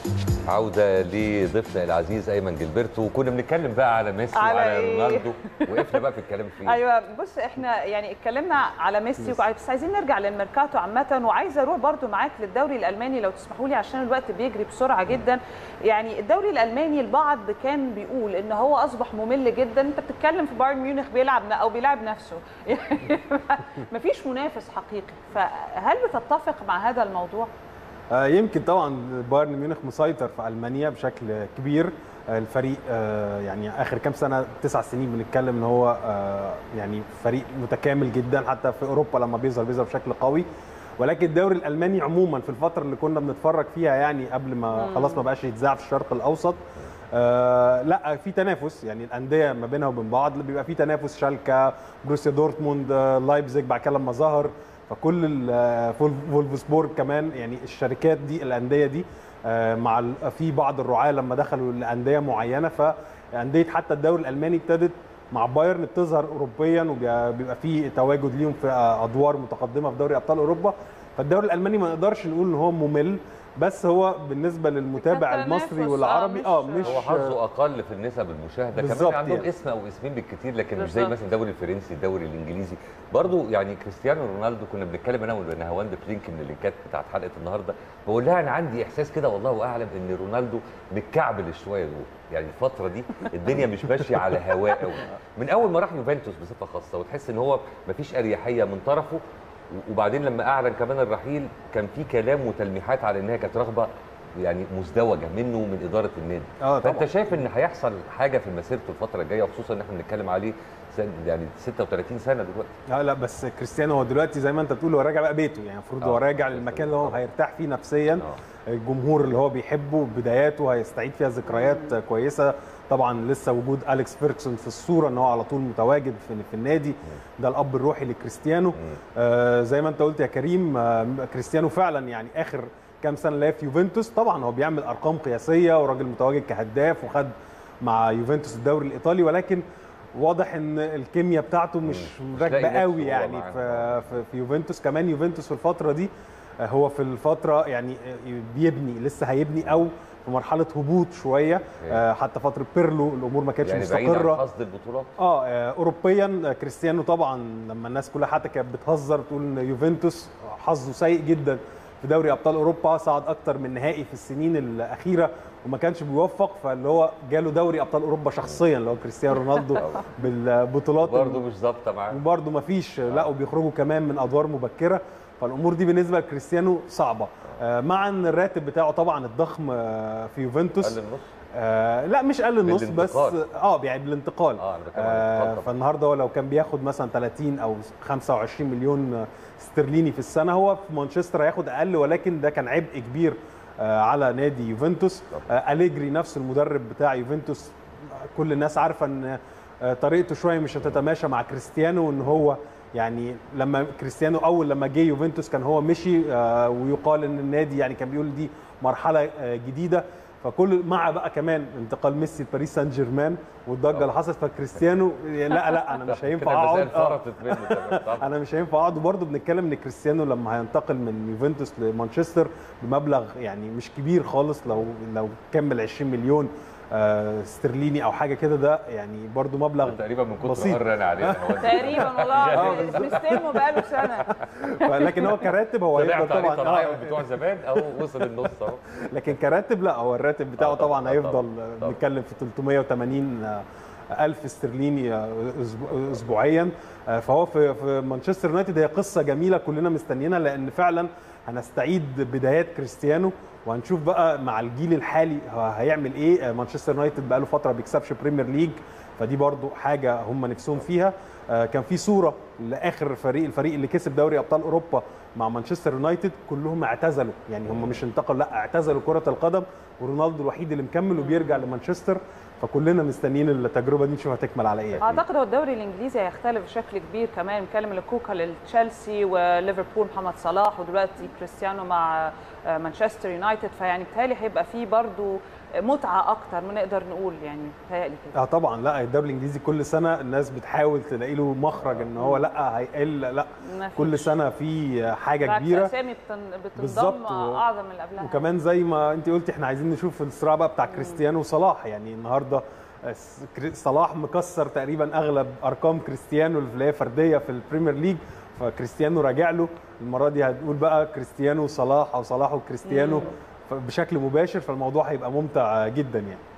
عودة لضيفنا العزيز أيمن جilberto وكنا بنتكلم بقى على ميسي على وعلى إيه؟ رونالدو وقفنا بقى في الكلام فيه ايوه بص احنا يعني اتكلمنا على ميسي وعلى- بس عايزين نرجع للميركاتو عامه وعايزه اروح برضو معاك للدوري الالماني لو تسمحوا لي عشان الوقت بيجري بسرعه جدا يعني الدوري الالماني البعض كان بيقول ان هو اصبح ممل جدا انت بتتكلم في بايرن ميونخ بيلعب ن- او بيلعب نفسه يعني مفيش منافس حقيقي فهل بتتفق مع هذا الموضوع آه، يمكن طبعا بايرن ميونخ مسيطر في المانيا بشكل كبير آه، الفريق آه، يعني اخر كام سنه تسع سنين بنتكلم ان هو آه، يعني فريق متكامل جدا حتى في اوروبا لما بيظهر بيظهر بشكل قوي ولكن الدوري الالماني عموما في الفتره اللي كنا بنتفرج فيها يعني قبل ما خلاص ما بقاش يتذاع في الشرق الاوسط آه لا في تنافس يعني الانديه ما بينها وبين بعض بيبقى في تنافس شالكا بروسيا دورتموند آه، لايبزيج بعد كده لما ظهر فكل ال- آه، فول- فولفسبورج كمان يعني الشركات دي الانديه دي آه، مع ال- في بعض الرعاه لما دخلوا لانديه معينه فانديه حتى الدوري الالماني ابتدت مع بايرن بتظهر اوروبيا وبيبقى في تواجد ليهم في آه، ادوار متقدمه في دوري ابطال اوروبا فالدوري الالماني ما نقدرش نقول ان هو ممل بس هو بالنسبه للمتابع كتنافس، المصري آه، والعربي مش- اه مش هو حظه أقل في النسب المشاهدة كمان بالظبط عندهم يعني. اسم أو اسمين بالكتير لكن مش زي بالظبط. مثلا الدوري الفرنسي الدوري الإنجليزي برضو يعني كريستيانو رونالدو كنا بنتكلم أنا ونهاوند في لينك من اللينكات بتاعت حلقة النهاردة بقول لها أنا عندي إحساس كده والله أعلم إن رونالدو متكعبل شوية دول يعني الفترة دي الدنيا مش ماشية على هواه قوي من أول ما راح يوفنتوس بصفة خاصة وتحس إن هو مفيش أريحية من طرفه وبعدين لما اعلن كمان الرحيل كان في كلام وتلميحات على انها كانت رغبه يعني مزدوجه منه ومن اداره النادي اه فانت طبعا شايف ان هيحصل حاجه في مسيرته الفتره الجايه وخصوصا ان احنا بنتكلم عليه سن يعني 36 سنه دلوقتي لا لا بس كريستيانو هو دلوقتي زي ما انت بتقول هو راجع بقى بيته يعني المفروض هو آه، راجع بالظبط. للمكان اللي هو هيرتاح فيه نفسيا اه الجمهور اللي هو بيحبه بداياته هيستعيد فيها ذكريات كويسه طبعا لسه وجود اليكس فيركسون في الصوره ان هو على طول متواجد في, في النادي ده الاب الروحي لكريستيانو آه زي ما انت قلت يا كريم آه كريستيانو فعلا يعني اخر كام سنه اللي هي في يوفنتوس طبعا هو بيعمل ارقام قياسيه وراجل متواجد كهداف وخد مع يوفنتوس الدوري الايطالي ولكن واضح ان الكيمياء بتاعته مش مش راكبه لاقي نفسه قوي هو يعني معاهم. في, في, في يوفنتوس كمان يوفنتوس في الفتره دي آه، هو في الفتره يعني آه، بيبني لسه هيبني او في مرحله هبوط شويه آه، حتى فتره بيرلو الامور ما كانتش يعني بعيد عن مستقره قصد البطولات اه آه، اوروبيا آه، كريستيانو طبعا لما الناس كلها حتى كانت بتهزر تقول ان يوفنتوس حظه سيء جدا في دوري ابطال اوروبا صعد اكتر من نهائي في السنين الاخيره وما كانش بيوفق فاللي هو جاله دوري ابطال اوروبا شخصيا اللي هو كريستيانو رونالدو بالبطولات برضه مش ظابطه معاه وبرده ما فيش لا وبيخرجوا كمان من ادوار مبكره فالامور دي بالنسبه لكريستيانو صعبه آه، مع ان الراتب بتاعه طبعا الضخم آه، في يوفنتوس قال النص آه لا مش قل النص بس بالانتقال. اه يعني بالانتقال اه انا بتكلم عن آه الانتقال طبعاً. فالنهارده هو لو كان بياخد مثلا 30 او 25 مليون استرليني في السنه هو في مانشستر هياخد اقل ولكن ده كان عبء كبير آه على نادي يوفنتوس آه اليجري نفس المدرب بتاع يوفنتوس كل الناس عارفه ان آه طريقته شويه مش هتتماشى مع كريستيانو وان هو يعني لما كريستيانو اول لما جه يوفنتوس كان هو مشي آه ويقال ان النادي يعني كان بيقول دي مرحله آه جديده فكل مع بقى كمان انتقال ميسي لباريس سان جيرمان والضجه اللي حصلت فكريستيانو لا لا انا مش هينفع كده اقعد المسائل آه. فرطت منه تمام طبعاً. انا مش هينفع اقعد وبرضه بنتكلم ان كريستيانو لما هينتقل من يوفنتوس لمانشستر بمبلغ يعني مش كبير خالص لو لو كمل 20 مليون آه استرليني او حاجه كده ده يعني برضه مبلغ تقريبا من كتر بسيط. قرن عليه تقريبا والله كريستيانو بقاله سنه لكن هو كراتب هو هيفضل طلعت عليه طبعا طبعا آه بتوع زمان اهو وصل النص اهو لكن كراتب لا هو الراتب بتاعه آه طبعاً، طبعا آه هيفضل طبعاً، طبعاً. بنتكلم في 380 ألف استرليني آه، أسبوع- أسبوعيا آه، فهو في في مانشستر يونايتد هي قصة جميلة كلنا مستنيينها لأن فعلا هنستعيد بدايات كريستيانو وهنشوف بقى مع الجيل الحالي ه- هيعمل ايه آه، مانشستر يونايتد بقى له فترة بيكسبش بريمير ليج فدي برضو حاجة هم نفسهم فيها آه، كان في صورة لآخر فريق الفريق اللي كسب دوري أبطال أوروبا مع مانشستر يونايتد كلهم اعتزلوا يعني هم مش انتقلوا لا اعتزلوا كرة القدم ورونالدو الوحيد اللي مكمل وبيرجع لمانشستر فكلنا مستنيين التجربة دي نشوف هتكمل على ايه اعتقد هو الدوري الانجليزي هيختلف بشكل كبير كمان بنتكلم لكوكا لتشيلسي وليفربول محمد صلاح ودلوقتي كريستيانو مع آه، مانشستر يونايتد فيعني بتهيألي هيبقى فيه برضو متعه اكتر ما نقدر نقول يعني بتهيألي كده اه طبعا لا الدوري الانجليزي كل سنه الناس بتحاول تلاقي له مخرج ان هو لا هيقل لا ما كل فيش. سنه في حاجه بالعكس كبيره اسامي بتن- بالظبط بتنضم و- اعظم من اللي قبلها وكمان زي ما انت قلتي احنا عايزين نشوف الصراع بقى بتاع كريستيانو وصلاح يعني النهارده س- كري- صلاح مكسر تقريبا اغلب ارقام كريستيانو اللي هي فرديه في البريمير ليج فكريستيانو راجع له المره دي هتقول بقى كريستيانو وصلاح او صلاح وكريستيانو ف- بشكل مباشر فالموضوع هيبقى ممتع جدا يعني